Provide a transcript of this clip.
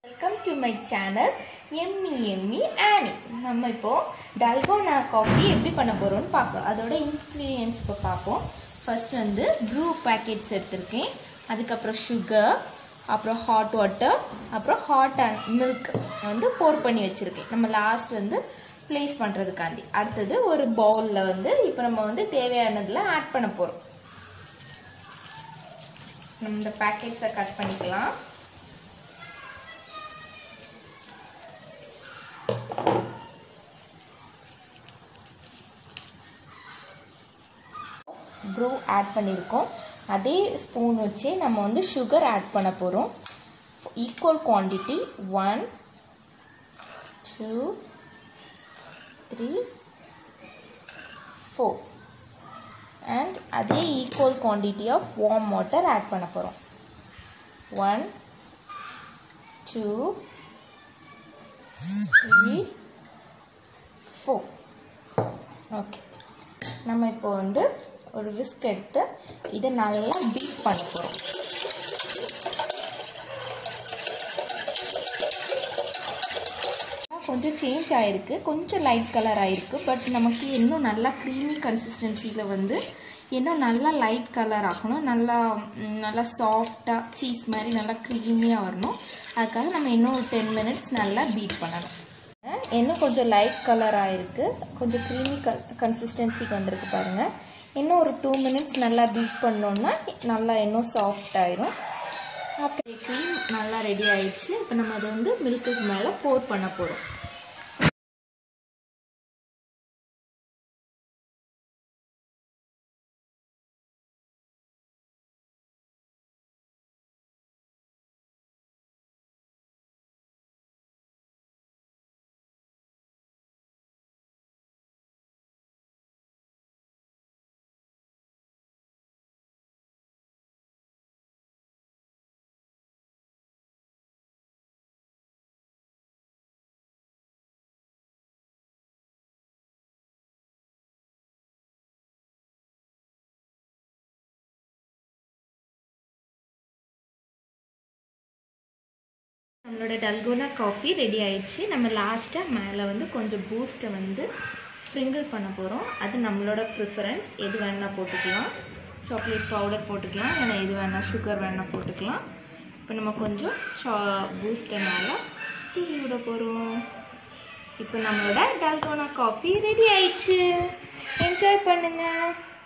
welcome to my channel எம்மி எம்மி ஆனி நம்ம இப்போ டல்கோனா காஃபி எப்படி பண்ண போகிறோம்னு பார்க்கலாம் அதோட இன்க்ரீடியன்ஸ் இப்போ பார்ப்போம் ஃபர்ஸ்ட் வந்து ப்ரூ பேக்கெட்ஸ் எடுத்திருக்கேன் அதுக்கப்புறம் சுகர் அப்புறம் ஹாட் வாட்டர் அப்புறம் ஹாட் அண்ட் மில்க் வந்து போர் பண்ணி வச்சுருக்கேன் நம்ம லாஸ்ட் வந்து ப்ளேஸ் பண்ணுறதுக்காண்டி அடுத்தது ஒரு பவுலில் வந்து இப்போ நம்ம வந்து தேவையானதில் ஆட் பண்ண போகிறோம் நம்ம இந்த பேக்கெட்ஸை கட் பண்ணிக்கலாம் ப்ரூ ஆட் பண்ணியிருக்கோம் அதே ஸ்பூன் வச்சு நம்ம வந்து சுகர் ஆட் பண்ண போகிறோம் equal quantity one two three four and அதே equal quantity of warm water add பண்ண போகிறோம் one two three four okay நம்ம இப்போ வந்து ஒரு விஸ்க் எடுத்து இதை நல்லா பீட் பண்ண போகிறோம் கொஞ்சம் சேஞ்ச் ஆகிருக்கு கொஞ்சம் லைட் கலர் ஆகிருக்கு பட் நமக்கு இன்னும் நல்லா க்ரீமி கன்சிஸ்டன்சியில் வந்து இன்னும் நல்லா லைட் கலர் ஆகணும் நல்லா ம், நல்லா சாஃப்டாக சீஸ் மாதிரி நல்லா க்ரீமியாக வரணும் அதுக்காக நம்ம இன்னும் ஒரு டென் மினிட்ஸ் நல்லா பீட் பண்ணணும் இன்னும் கொஞ்சம் லைட் கலர் ஆயிருக்கு கொஞ்சம் க்ரீமி க கன்சிஸ்டன்சிக்கு வந்திருக்கு பாருங்கள் இன்னும் ஒரு டூ மினிட்ஸ் நல்லா பீட் பண்ணோன்னா நல்லா இன்னும் சாஃப்ட் ஆயிரும் ஆஃப்டர் க்ரீம் நல்லா ரெடி ஆயிடுச்சு இப்போ நம்ம அதை வந்து மில்க்குக்கு மேலே போர் பண்ண போகிறோம் நம்மளோட டல்கோனா காஃபி ரெடி ஆயிடுச்சு நம்ம லாஸ்ட்டாக மேலே வந்து கொஞ்சம் பூஸ்ட்டை வந்து ஸ்ப்ரிங்கிள் பண்ண போகிறோம் அது நம்மளோட ப்ரிஃபரன்ஸ் எது வேணால் போட்டுக்கலாம் சாக்லேட் பவுடர் போட்டுக்கலாம் இல்லைனா எது வேணால் சுகர் வேணால் போட்டுக்கலாம் இப்போ நம்ம கொஞ்சம் சா பூஸ்ட்டை மேலே தூவி விட போகிறோம் இப்போ நம்மளோட டல்கோனா காஃபி ரெடி ஆயிடுச்சு என்ஜாய் பண்ணுங்கள்